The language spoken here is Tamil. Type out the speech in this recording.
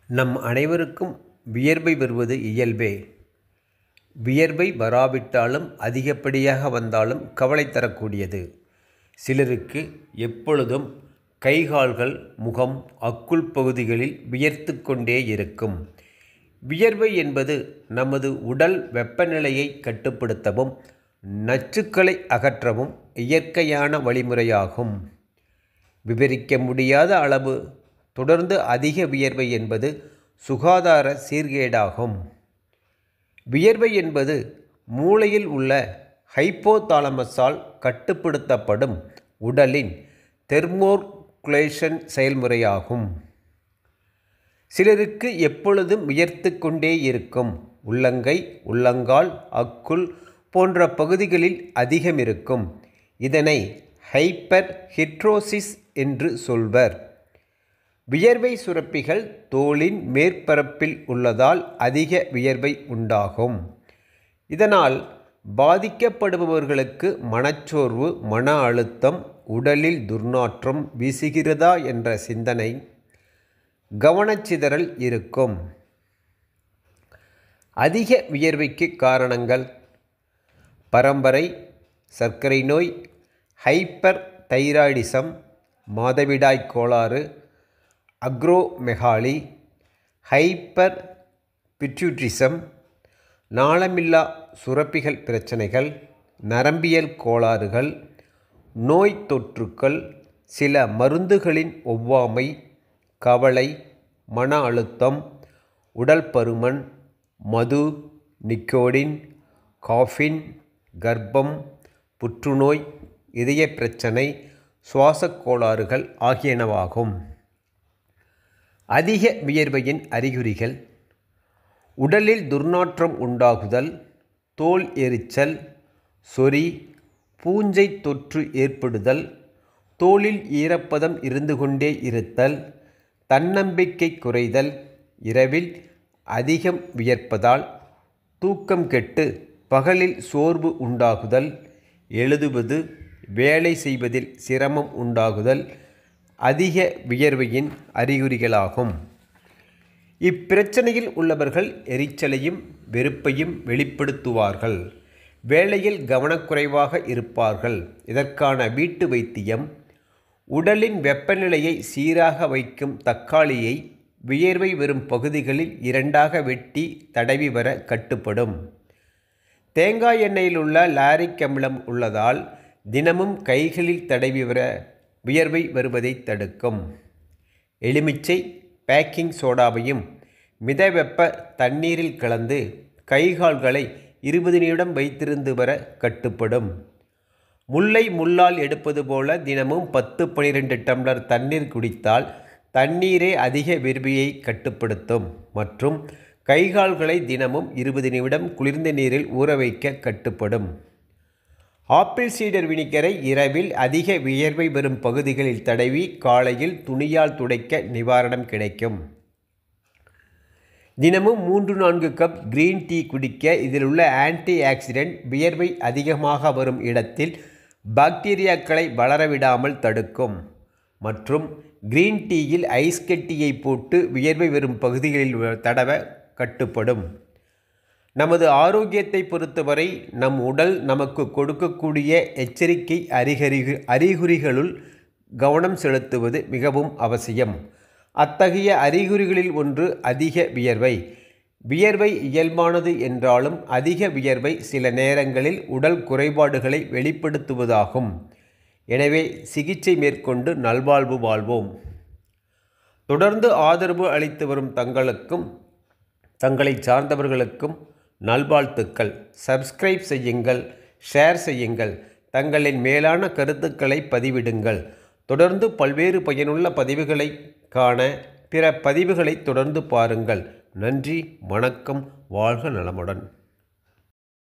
நம் அனைவருக்கும் வியர்வை வருவது இயல்பே வியர்வை வராவிட்டாலும் அதிகப்படியாக வந்தாலும் கவலை தரக்கூடியது சிலருக்கு எப்பொழுதும் கை கால்கள் முகம் அக்குள் பகுதிகளில் வியர்த்து கொண்டே இருக்கும் வியர்வை என்பது நமது உடல் வெப்பநிலையை கட்டுப்படுத்தவும் நச்சுக்களை அகற்றவும் இயற்கையான வழிமுறையாகும் விவரிக்க முடியாத அளவு தொடர்ந்து அதிக வியர்வை என்பது சுகாதார சீர்கேடாகும் வியர்வை என்பது மூளையில் உள்ள ஹைப்போதாலமஸால் கட்டுப்படுத்தப்படும் உடலின் தெர்மோர்குலேஷன் செயல்முறையாகும் சிலருக்கு எப்பொழுதும் வியர்த்து கொண்டே இருக்கும் உள்ளங்கை உள்ளங்கால் அக்குள் போன்ற பகுதிகளில் அதிகம் இருக்கும் இதனை ஹைப்பர் ஹிட்ரோசிஸ் என்று சொல்வர் வியர்வை சுரப்பிகள் தோலின் மேற்பரப்பில் உள்ளதால் அதிக வியர்வை உண்டாகும் இதனால் பாதிக்கப்படுபவர்களுக்கு மனச்சோர்வு மன அழுத்தம் உடலில் துர்நாற்றம் வீசுகிறதா என்ற சிந்தனை கவனச்சிதறல் இருக்கும் அதிக வியர்வைக்கு காரணங்கள் பரம்பரை சர்க்கரை நோய் ஹைப்பர் தைராய்டிசம் மாதவிடாய் கோளாறு அக்ரோமெகாலி ஹைப்பர் பிட்யூட்ரிசம் நாளமில்லா சுரப்பிகள் பிரச்சனைகள் நரம்பியல் கோளாறுகள் நோய் தொற்றுக்கள் சில மருந்துகளின் ஒவ்வாமை கவலை மன அழுத்தம் உடல் பருமன் மது நிக்கோடின் காஃபின் கர்ப்பம் புற்றுநோய் இதய பிரச்சனை சுவாசக் கோளாறுகள் ஆகியனவாகும் அதிக வியர்வையின் அறிகுறிகள் உடலில் துர்நாற்றம் உண்டாகுதல் தோல் எரிச்சல் சொறி பூஞ்சை தொற்று ஏற்படுதல் தோலில் ஈரப்பதம் இருந்து கொண்டே இருத்தல் தன்னம்பிக்கை குறைதல் இரவில் அதிகம் வியர்ப்பதால் தூக்கம் கெட்டு பகலில் சோர்வு உண்டாகுதல் எழுதுவது வேலை செய்வதில் சிரமம் உண்டாகுதல் அதிக வியர்வையின் அறிகுறிகளாகும் இப்பிரச்சனையில் உள்ளவர்கள் எரிச்சலையும் வெறுப்பையும் வெளிப்படுத்துவார்கள் வேலையில் கவனக்குறைவாக இருப்பார்கள் இதற்கான வீட்டு வைத்தியம் உடலின் வெப்பநிலையை சீராக வைக்கும் தக்காளியை வியர்வை வரும் பகுதிகளில் இரண்டாக வெட்டி தடவி வர கட்டுப்படும் தேங்காய் எண்ணெயில் உள்ள லாரிக் அமிலம் உள்ளதால் தினமும் கைகளில் தடவி வர வியர்வை வருவதை தடுக்கும் எலுமிச்சை பேக்கிங் சோடாவையும் மிதவெப்ப தண்ணீரில் கலந்து கைகால்களை இருபது நிமிடம் வைத்திருந்து வர கட்டுப்படும் முல்லை முள்ளால் எடுப்பது போல தினமும் பத்து பனிரெண்டு டம்ளர் தண்ணீர் குடித்தால் தண்ணீரே அதிக விரும்பியை கட்டுப்படுத்தும் மற்றும் கைகால்களை தினமும் இருபது நிமிடம் குளிர்ந்த நீரில் ஊற வைக்க கட்டுப்படும் ஆப்பிள் சீடர் வினிகரை இரவில் அதிக வியர்வை வரும் பகுதிகளில் தடவி காலையில் துணியால் துடைக்க நிவாரணம் கிடைக்கும் தினமும் மூன்று நான்கு கப் கிரீன் டீ குடிக்க இதில் உள்ள ஆன்டி ஆக்சிடென்ட் வியர்வை அதிகமாக வரும் இடத்தில் பாக்டீரியாக்களை வளரவிடாமல் தடுக்கும் மற்றும் கிரீன் டீயில் ஐஸ் கட்டியை போட்டு வியர்வை வரும் பகுதிகளில் தடவ கட்டுப்படும் நமது ஆரோக்கியத்தை பொறுத்தவரை நம் உடல் நமக்கு கொடுக்கக்கூடிய எச்சரிக்கை அறிகுறி அறிகுறிகளுள் கவனம் செலுத்துவது மிகவும் அவசியம் அத்தகைய அறிகுறிகளில் ஒன்று அதிக வியர்வை வியர்வை இயல்பானது என்றாலும் அதிக வியர்வை சில நேரங்களில் உடல் குறைபாடுகளை வெளிப்படுத்துவதாகும் எனவே சிகிச்சை மேற்கொண்டு நல்வாழ்வு வாழ்வோம் தொடர்ந்து ஆதரவு அளித்து வரும் தங்களுக்கும் தங்களை சார்ந்தவர்களுக்கும் நல்வாழ்த்துக்கள் சப்ஸ்கிரைப் செய்யுங்கள் ஷேர் செய்யுங்கள் தங்களின் மேலான கருத்துக்களை பதிவிடுங்கள் தொடர்ந்து பல்வேறு பயனுள்ள பதிவுகளை காண பிற பதிவுகளை தொடர்ந்து பாருங்கள் நன்றி வணக்கம் வாழ்க நலமுடன்